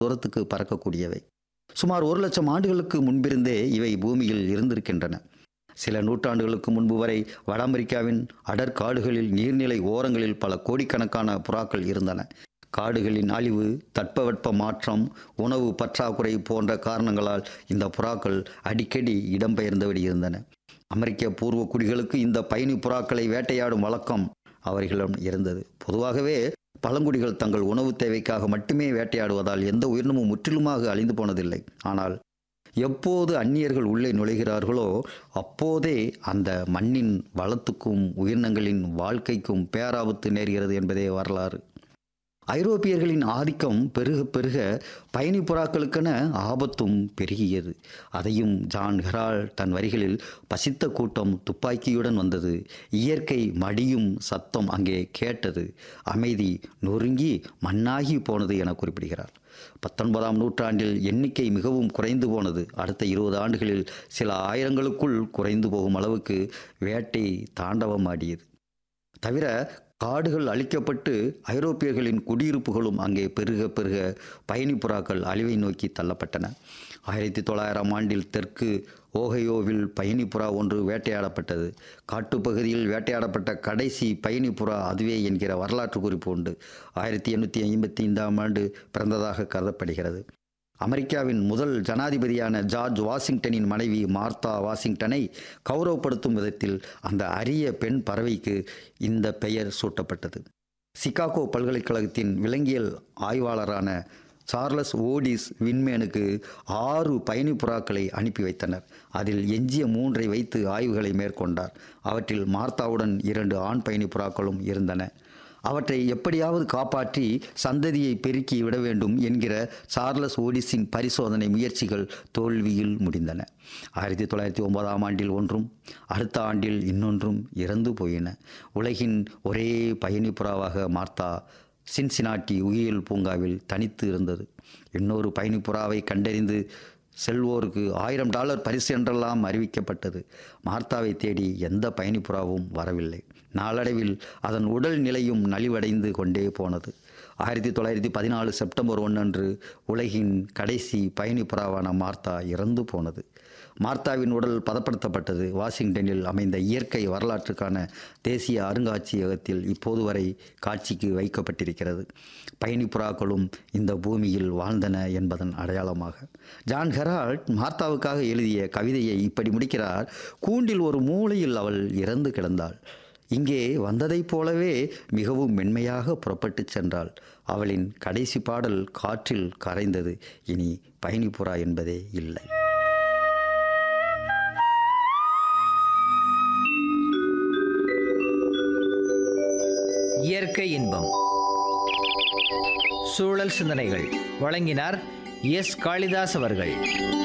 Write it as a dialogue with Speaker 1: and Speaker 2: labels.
Speaker 1: தூரத்துக்கு பறக்கக்கூடியவை சுமார் ஒரு லட்சம் ஆண்டுகளுக்கு முன்பிருந்தே இவை பூமியில் இருந்திருக்கின்றன சில நூற்றாண்டுகளுக்கு முன்பு வரை வட அமெரிக்காவின் அடற்காடுகளில் நீர்நிலை ஓரங்களில் பல கோடிக்கணக்கான புறாக்கள் இருந்தன காடுகளின் அழிவு தட்பவெட்ப மாற்றம் உணவு பற்றாக்குறை போன்ற காரணங்களால் இந்த புறாக்கள் அடிக்கடி இடம்பெயர்ந்தபடி இருந்தன அமெரிக்க பூர்வ குடிகளுக்கு இந்த பயணி புறாக்களை வேட்டையாடும் வழக்கம் அவர்களிடம் இருந்தது பொதுவாகவே பழங்குடிகள் தங்கள் உணவு தேவைக்காக மட்டுமே வேட்டையாடுவதால் எந்த உயிரினமும் முற்றிலுமாக அழிந்து போனதில்லை ஆனால் எப்போது அந்நியர்கள் உள்ளே நுழைகிறார்களோ அப்போதே அந்த மண்ணின் வளத்துக்கும் உயிரினங்களின் வாழ்க்கைக்கும் பேராபத்து நேர்கிறது என்பதே வரலாறு ஐரோப்பியர்களின் ஆதிக்கம் பெருக பெருக பயணி புறாக்களுக்கென ஆபத்தும் பெருகியது அதையும் ஜான் ஹெரால் தன் வரிகளில் பசித்த கூட்டம் துப்பாக்கியுடன் வந்தது இயற்கை மடியும் சத்தம் அங்கே கேட்டது அமைதி நொறுங்கி மண்ணாகி போனது என குறிப்பிடுகிறார் பத்தொன்பதாம் நூற்றாண்டில் எண்ணிக்கை மிகவும் குறைந்து போனது அடுத்த இருபது ஆண்டுகளில் சில ஆயிரங்களுக்குள் குறைந்து போகும் அளவுக்கு வேட்டை தாண்டவம் ஆடியது தவிர காடுகள் அழிக்கப்பட்டு ஐரோப்பியர்களின் குடியிருப்புகளும் அங்கே பெருக பெருக பயணிப்புறாக்கள் அழிவை நோக்கி தள்ளப்பட்டன ஆயிரத்தி தொள்ளாயிரம் ஆண்டில் தெற்கு ஓகையோவில் பயணிப்புறா ஒன்று வேட்டையாடப்பட்டது காட்டுப்பகுதியில் வேட்டையாடப்பட்ட கடைசி பயணிப்புறா அதுவே என்கிற வரலாற்று குறிப்பு உண்டு ஆயிரத்தி எண்ணூற்றி ஐம்பத்தி ஐந்தாம் ஆண்டு பிறந்ததாக கருதப்படுகிறது அமெரிக்காவின் முதல் ஜனாதிபதியான ஜார்ஜ் வாஷிங்டனின் மனைவி மார்த்தா வாஷிங்டனை கௌரவப்படுத்தும் விதத்தில் அந்த அரிய பெண் பறவைக்கு இந்த பெயர் சூட்டப்பட்டது சிகாகோ பல்கலைக்கழகத்தின் விலங்கியல் ஆய்வாளரான சார்லஸ் ஓடிஸ் விண்மேனுக்கு ஆறு பயணி புறாக்களை அனுப்பி வைத்தனர் அதில் எஞ்சிய மூன்றை வைத்து ஆய்வுகளை மேற்கொண்டார் அவற்றில் மார்த்தாவுடன் இரண்டு ஆண் பயணி புறாக்களும் இருந்தன அவற்றை எப்படியாவது காப்பாற்றி சந்ததியை பெருக்கி விட வேண்டும் என்கிற சார்லஸ் ஓடிஸின் பரிசோதனை முயற்சிகள் தோல்வியில் முடிந்தன ஆயிரத்தி தொள்ளாயிரத்தி ஒன்பதாம் ஆண்டில் ஒன்றும் அடுத்த ஆண்டில் இன்னொன்றும் இறந்து போயின உலகின் ஒரே பயணிப்புறாவாக மார்த்தா சின்சினாட்டி உயிரியல் பூங்காவில் தனித்து இருந்தது இன்னொரு பயணிப்புறாவை கண்டறிந்து செல்வோருக்கு ஆயிரம் டாலர் பரிசு என்றெல்லாம் அறிவிக்கப்பட்டது மார்த்தாவை தேடி எந்த பயணிப்புறாவும் வரவில்லை நாளடைவில் அதன் உடல் நிலையும் நலிவடைந்து கொண்டே போனது ஆயிரத்தி தொள்ளாயிரத்தி பதினாலு செப்டம்பர் ஒன்றன்று உலகின் கடைசி பயணிப்புறாவான மார்த்தா இறந்து போனது மார்த்தாவின் உடல் பதப்படுத்தப்பட்டது வாஷிங்டனில் அமைந்த இயற்கை வரலாற்றுக்கான தேசிய அருங்காட்சியகத்தில் இப்போது வரை காட்சிக்கு வைக்கப்பட்டிருக்கிறது பயணிப்புறாக்களும் இந்த பூமியில் வாழ்ந்தன என்பதன் அடையாளமாக ஜான் ஹெரால்ட் மார்த்தாவுக்காக எழுதிய கவிதையை இப்படி முடிக்கிறார் கூண்டில் ஒரு மூலையில் அவள் இறந்து கிடந்தாள் இங்கே வந்ததைப் போலவே மிகவும் மென்மையாக புறப்பட்டுச் சென்றாள் அவளின் கடைசி பாடல் காற்றில் கரைந்தது இனி பயணிப்புறா என்பதே இல்லை
Speaker 2: இயற்கை இன்பம் சூழல் சிந்தனைகள் வழங்கினார் எஸ் காளிதாஸ் அவர்கள்